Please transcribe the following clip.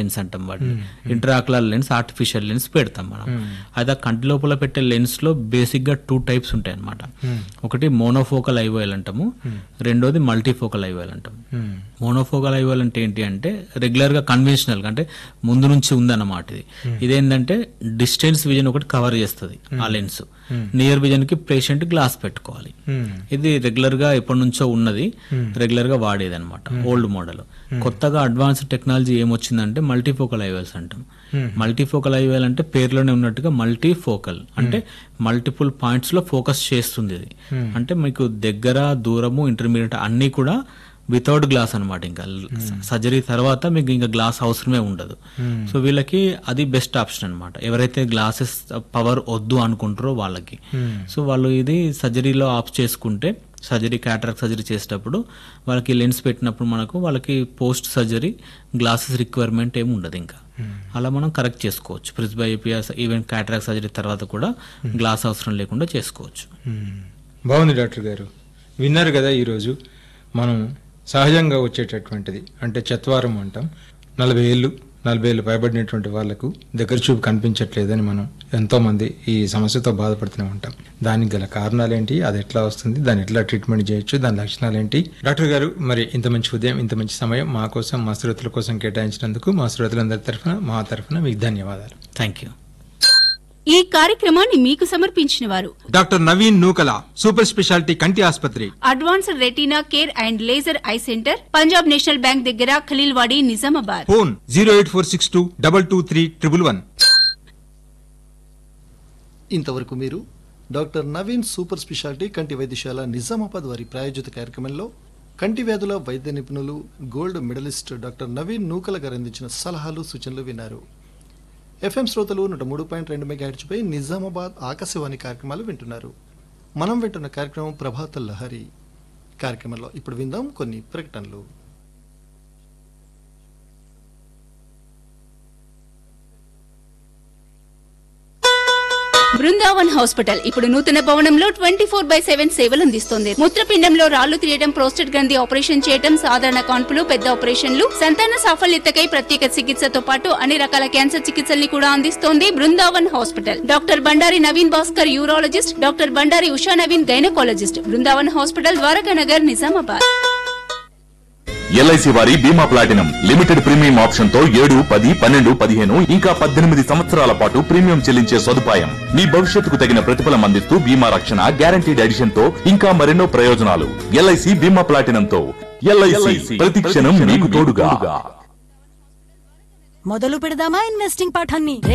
Lens అంటాం వాటిని ఇంటరాక్యులర్ lens artificial lens పెడతాం మనం అయితే ఆ కంటి లోపల పెట్టే లెన్స్ లో బేసిక్ గా టూ టైప్స్ ఉంటాయి అన్నమాట ఒకటి మోనోఫోకల్ ఐవైల్ అంటాము రెండోది మల్టీఫోకల్ ఐవైల్ అంటాం మోనోఫోకల్ ఐవైల్ అంటే ఏంటి అంటే రెగ్యులర్ గా కన్వెన్షనల్ అంటే ముందు నుంచి ఉందన్నమాట ఇది ఇదేంటంటే డిస్టెన్స్ విజన్ ఒకటి కవర్ చేస్తుంది ఆ లెన్స్ నియర్ విజన్ కి పేషెంట్ గ్లాస్ పెట్టుకోవాలి ఇది రెగ్యులర్ గా ఎప్పటి నుంచో ఉన్నది రెగ్యులర్ గా వాడేది అనమాట ఓల్డ్ మోడల్ కొత్తగా అడ్వాన్స్డ్ టెక్నాలజీ ఏమొచ్చిందంటే మల్టీఫోకల్ ఐవెల్స్ అంటాం మల్టీఫోకల్ ఐవెల్ అంటే పేరులోనే ఉన్నట్టుగా మల్టీఫోకల్ అంటే మల్టిపుల్ పాయింట్స్ లో ఫోకస్ చేస్తుంది ఇది అంటే మీకు దగ్గర దూరము ఇంటర్మీడియట్ అన్ని కూడా వితౌట్ గ్లాస్ అన్నమాట ఇంకా సర్జరీ తర్వాత మీకు ఇంకా గ్లాస్ అవసరమే ఉండదు సో వీళ్ళకి అది బెస్ట్ ఆప్షన్ అన్నమాట ఎవరైతే గ్లాసెస్ పవర్ వద్దు అనుకుంటారో వాళ్ళకి సో వాళ్ళు ఇది సర్జరీలో ఆఫ్ చేసుకుంటే సర్జరీ క్యాటరాక్ట్ సర్జరీ చేసేటప్పుడు వాళ్ళకి లెన్స్ పెట్టినప్పుడు మనకు వాళ్ళకి పోస్ట్ సర్జరీ గ్లాసెస్ రిక్వైర్మెంట్ ఏమి ఉండదు ఇంకా అలా మనం కరెక్ట్ చేసుకోవచ్చు ప్రిస్బైపియాస్ ఈవెన్ క్యాటరాక్ట్ సర్జరీ తర్వాత కూడా గ్లాస్ అవసరం లేకుండా చేసుకోవచ్చు మ్మ్. బాగుంది డాక్టర్ గారు విన్నారు కదా ఈరోజు మనం సహజంగా వచ్చేటటువంటిది అంటే చత్వారం అంటాం నలభై ఏళ్ళు నలభై ఏళ్ళు పైబడినటువంటి వాళ్లకు దగ్గర చూపు కనిపించట్లేదని మనం ఎంతో మంది ఈ సమస్యతో బాధపడుతూనే ఉంటాం దానికి గల కారణాలు ఏంటి అది ఎట్లా వస్తుంది దాన్ని ఎట్లా ట్రీట్మెంట్ చేయొచ్చు దాని లక్షణాలు ఏంటి డాక్టర్ గారు మరి ఇంత మంచి ఉదయం ఇంత మంచి సమయం మా కోసం మా శ్రోతల కోసం కేటాయించినందుకు మా శ్రోతలందరి తరఫున మా తరఫున మీకు ధన్యవాదాలు థ్యాంక్ యూ ఈ కార్యక్రమాన్ని మీకు సమర్పించిన వారు doctor Naveen Nukala super speciality కంటి ఆసుపత్రి advanced retina care and laser eye centre Punjab national bank దగ్గర Khaleelwadi Nizamabad phone zero eight four six two double two three triple one ఇంతవరకు మీరు డాక్టర్ నవీన్ సూపర్ స్పెషాలిటీ కంటి వైద్యశాల నిజామాబాద్ వారి ప్రాయోజిత కార్యక్రమంలో కంటి వ్యాధుల వైద్య నిపుణులు gold medalist doctor Naveen Nukala garu అందించిన సలహాలు సూచనలు విన్నారు ఎఫ్ఎం శ్రోతలు నూట మూడు పాయింట్ రెండు మెగాహెచ్పై నిజామాబాద్ ఆకాశవాణి కార్యక్రమాలు వింటున్నారు మనం వింటున్న కార్యక్రమం ప్రభాత లహరి కార్యక్రమంలో ఇప్పుడు విందాం కొన్ని ప్రకటనలు బృందావన్ హాస్పిటల్ ఇప్పుడు నూతన భవనంలో ట్వంటీ ఫోర్ బై సెవెన్ సేవలు అందిస్తోంది మూత్రపిండంలో రాళ్లు తీయడం ప్రోస్టేట్ గ్రంథి ఆపరేషన్ చేయడం సాధారణ కాన్పులు పెద్ద ఆపరేషన్లు సంతాన సాఫల్యతకై ప్రత్యేక చికిత్సతో పాటు అన్ని రకాల క్యాన్సర్ చికిత్సల్ని కూడా అందిస్తోంది Brindavan hospital doctor Bandari Naveen Bhaskar urologist doctor Bandari Usha Naveen gynaecologist Brindavan hospital Dwaraka Nagar Nizamabad LIC వారి బీమా ప్లాటినం లిమిటెడ్ ప్రీమియం ఆప్షన్ తో ఏడు పది పన్నెండు పదిహేను ఇంకా పద్దెనిమిది సంవత్సరాల పాటు ప్రీమియం చెల్లించే సదుపాయం మీ భవిష్యత్తుకు తగిన ప్రతిఫలం అందిస్తూ బీమా రక్షణ గ్యారంటీడ్ ఎడిషన్ తో ఇంకా మరెన్నో ప్రయోజనాలు ఎల్ఐసి బీమా ప్లాటినం తో ఎల్ఐసి ప్రతి క్షణం మీకు తోడుగా మొదలు పెడదామా ఇన్వెస్టింగ్ పాఠాన్ని